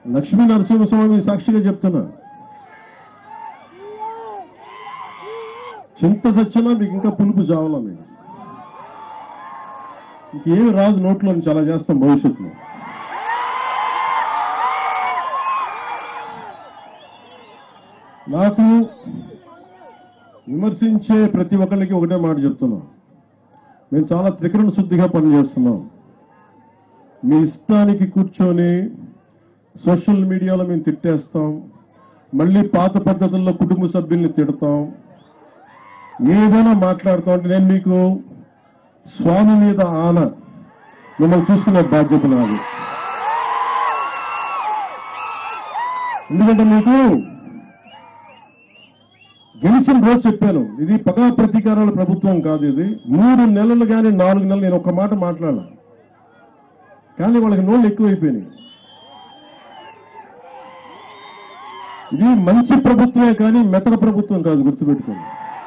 లక్ష్మీ నరసింహస్వామి సాక్షిగా చెప్తున్నా చింత సచ్చినా మీకు ఇంకా పులుపు చావాలా మీకు ఇంకేమి రాదు నోట్లో నుంచి అలా చేస్తాం భవిష్యత్తులో నాకు విమర్శించే ప్రతి ఒక్కరికి ఒకటే మాట చెప్తున్నాం మేము చాలా త్రికరణ శుద్ధిగా పనిచేస్తున్నాం మీ ఇష్టానికి కూర్చొని సోషల్ మీడియాలో మేము తిట్టేస్తాం మళ్ళీ పాత పద్ధతుల్లో కుటుంబ సభ్యుల్ని తిడతాం ఏదైనా మాట్లాడుతాం అంటే నేను మీకు స్వామి మీద ఆన మిమ్మల్ని చూసుకునే బాధ్యత నాది ఎందుకంటే మీకు గెలిచిన రోజు చెప్పాను ఇది పగా ప్రతీకారాల ప్రభుత్వం కాదు ఇది మూడు నెలలు కానీ నాలుగు నెలలు నేను ఒక్క మాట మాట్లాడాల కానీ వాళ్ళకి నోళ్ళు ఎక్కువైపోయినాయి ఇది మంచి ప్రభుత్వమే కానీ మెతక ప్రభుత్వం కాదు గుర్తుపెట్టుకోండి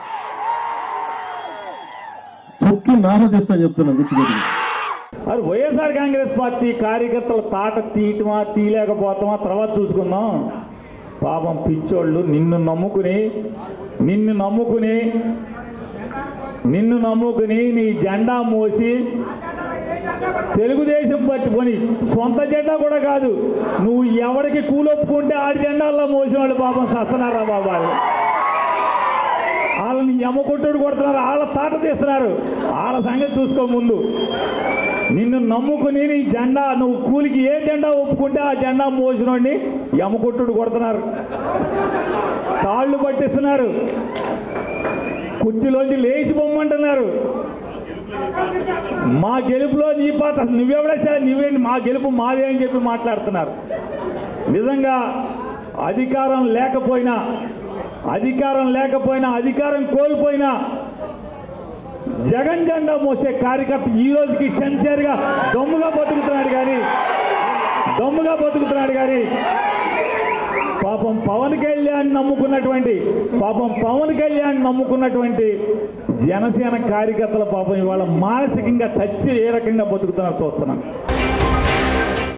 తొక్కి నారదీస్తాను చెప్తున్నా గుర్తుపెట్టుకోండి అది వైఎస్ఆర్ కాంగ్రెస్ పార్టీ కార్యకర్తల తాట తీయటమా తీయలేకపోతామా తర్వాత చూసుకుందాం పాపం పిచ్చోళ్ళు నిన్ను నమ్ముకుని నిన్ను నమ్ముకుని నిన్ను నమ్ముకుని నీ జెండా మోసి తెలుగుదేశం పట్టుకొని సొంత జెండా కూడా కాదు నువ్వు ఎవరికి కూలొప్పుకుంటే ఆడి జెండాల్లో మోసిన వాళ్ళు పాపం సస్తున్నారా బాబు వాళ్ళు వాళ్ళని ఎమ్మకొట్టుడు కొడుతున్నారు వాళ్ళ తాట తీస్తున్నారు వాళ్ళ సంగతి చూసుకో ముందు నిన్ను నమ్ముకుని నీ జెండా నువ్వు కూలికి ఏ జెండా ఒప్పుకుంటే ఆ జెండా మోసినోడిని ఎమ్మకొట్టుడు కొడుతున్నారు తాళ్ళు పట్టిస్తున్నారు కుర్చీలోంచి లేచి పొమ్మంటున్నారు మా గెలుపులో నీ పాత అసలు నువ్వెవడా సార్ నువ్వేంటి మా గెలుపు మాదే అని చెప్పి మాట్లాడుతున్నారు నిజంగా అధికారం లేకపోయినా అధికారం లేకపోయినా అధికారం కోల్పోయినా జగన్ జెండా మోసే కార్యకర్త ఈ రోజుకి సెంచరీగా దమ్ముగా బతుకుతున్నాడు కానీ దమ్ముగా బతుకుతున్నాడు కానీ పాపం పవన్ కళ్యాణ్ నమ్ముకున్నటువంటి పాపం పవన్ కళ్యాణ్ నమ్ముకున్నటువంటి జనసేన కార్యకర్తల పాపం ఇవాళ మానసికంగా చచ్చి ఏ రకంగా బతుకుతున్నారో చూస్తున్నాం